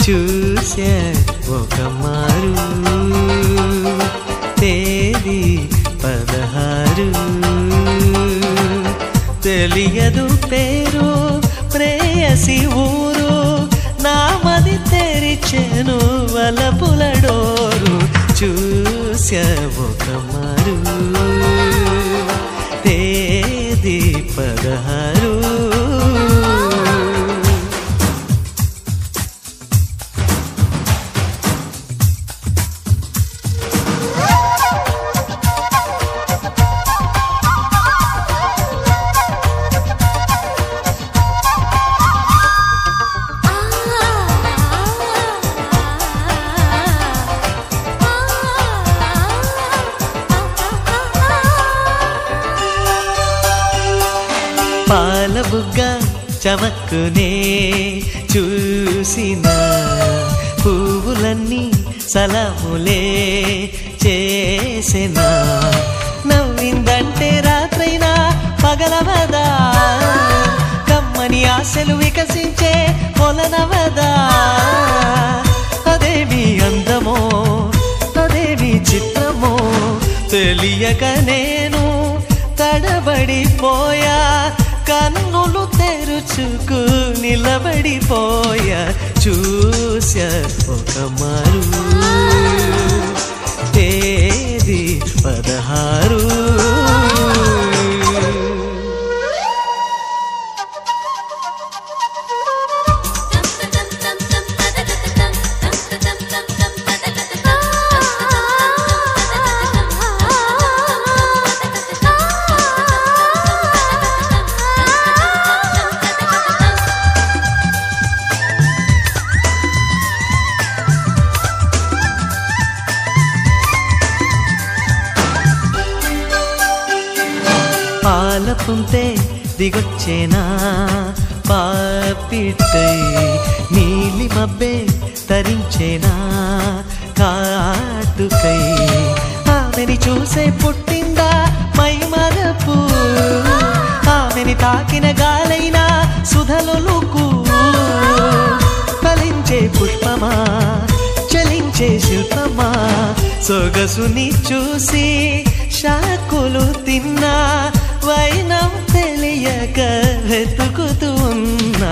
చూసే ఒక మారు తేదీ పదహారు తెలియదు పేరు ప్రేయసి ఊరు నామది తెరిచెను వలపుల డోరు చూసే ఒక మారు తేదీ పదహారు పాల బుగ్గ చమక్కునే చూసిన పువ్వులన్నీ సలములే చేసిన నవ్విందంటే రాత్రైనా పగలవదా కమ్మని ఆశలు వికసించే కొలనవదా అదేమి అందమో అదేమి చిత్రమో తెలియక నేను తడబడిపోయా కన్నులు తెరుచుకు నిలబడిపోయా చూసా ఒక మారు తేదీ పదహారు పాల పుంతే దిగొచ్చేనా పాపిట్టై నీలి మబ్బే తరించేనా కాటుకై ఆమెని చూసే పుట్టిందా మై మరపు ఆమెని తాకిన గాలైనా సుధలుకు ఫలించే పుష్పమా చలించే శిల్పమా సొగసుని చూసి షాకులు తిన్నా వైనం తెలియక వెతుకుతూ ఉన్నా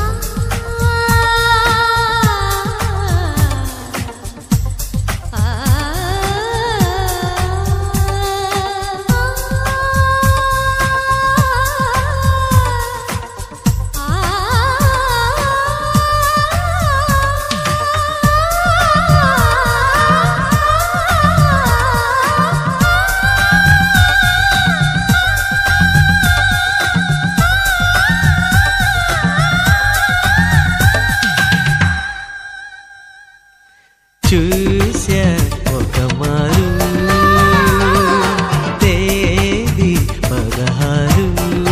చూసా ఒక మారు తేదీ పదహారు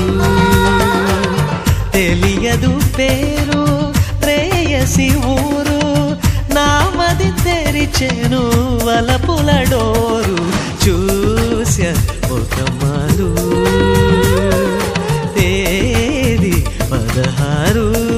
తెలియదు పేరు ప్రేయసి ఊరు నామది తెరిచెను వలపుల డోరు చూసా ఒక మారు తేదీ పదహారు